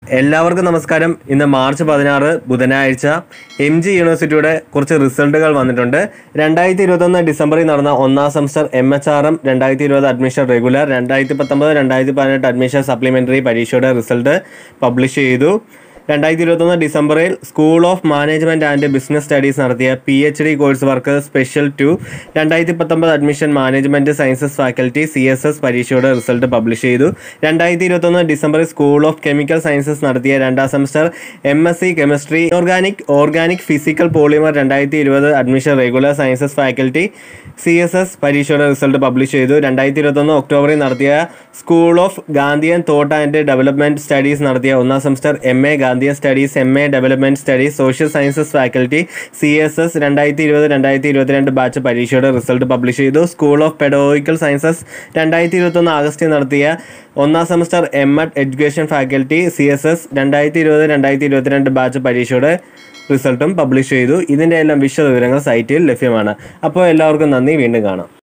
എല്ലാവർക്കും നമസ്കാരം ഇന്ന് മാർച്ച് പതിനാറ് ബുധനാഴ്ച എം ജി യൂണിവേഴ്സിറ്റിയുടെ കുറച്ച് റിസൾട്ടുകൾ വന്നിട്ടുണ്ട് രണ്ടായിരത്തി ഇരുപത്തൊന്ന് ഡിസംബറിൽ നടന്ന ഒന്നാം semester M H R M രണ്ടായിരത്തി ഇരുപത് അഡ്മിഷൻ റെഗുലർ രണ്ടായിരത്തി പത്തൊമ്പത് രണ്ടായിരത്തി പതിനെട്ട് അഡ്മിഷൻ സപ്ലിമെൻ്ററി പരീക്ഷയുടെ റിസൾട്ട് പബ്ലിഷ് ചെയ്തു രണ്ടായിരത്തി ഇരുപത്തൊന്ന് ഡിസംബറിൽ school of management and business studies നടത്തിയ P H D course work special to രണ്ടായിരത്തി പത്തൊമ്പത് admission management sciences faculty C S S പരീക്ഷയുടെ റിസൾട്ട് പബ്ലിഷ് ചെയ്തു രണ്ടായിരത്തി ഇരുപത്തൊന്ന് ഡിസംബറിൽ സ്കൂൾ ഓഫ് കെമിക്കൽ സയൻസസ് നടത്തിയ രണ്ടാം semester M S C chemistry organic organic physical polymer രണ്ടായിരത്തി ഇരുപത് admission regular sciences faculty C S S പരീക്ഷയുടെ റിസൾട്ട് പബ്ലിഷ് ചെയ്തു രണ്ടായിരത്തി ഇരുപത്തൊന്ന് ഒക്ടോബറിൽ നടത്തിയ school of Gandhian thought and development studies നടത്തിയ ഒന്നാം semester M A Gandhian studies M A development studies social sciences faculty C S S രണ്ടായിരത്തി ഇരുപത് രണ്ടായിരത്തി ഇരുപത്തിരണ്ട് ബാച്ച് പരീക്ഷയുടെ റിസൾട്ട് പബ്ലിഷ് ചെയ്തു സ്കൂൾ ഓഫ് പെഡഗോഗിക്കൽ സയൻസസ് രണ്ടായിരത്തി ഇരുപത്തൊന്ന് ആഗസ്റ്റിൽ നടത്തിയ ഒന്നാം semester M Ed education faculty C S S രണ്ടായിരത്തി ഇരുപത് രണ്ടായിരത്തി ഇരുപത്തിരണ്ട് ബാച്ച് പരീക്ഷയുടെ റിസൾട്ടും പബ്ലിഷ് ചെയ്തു ഇതിൻ്റെ എല്ലാം വിശദ വിവരങ്ങൾ സൈറ്റിൽ ലഭ്യമാണ് അപ്പോൾ എല്ലാവർക്കും നന്ദി വീണ്ടും കാണാം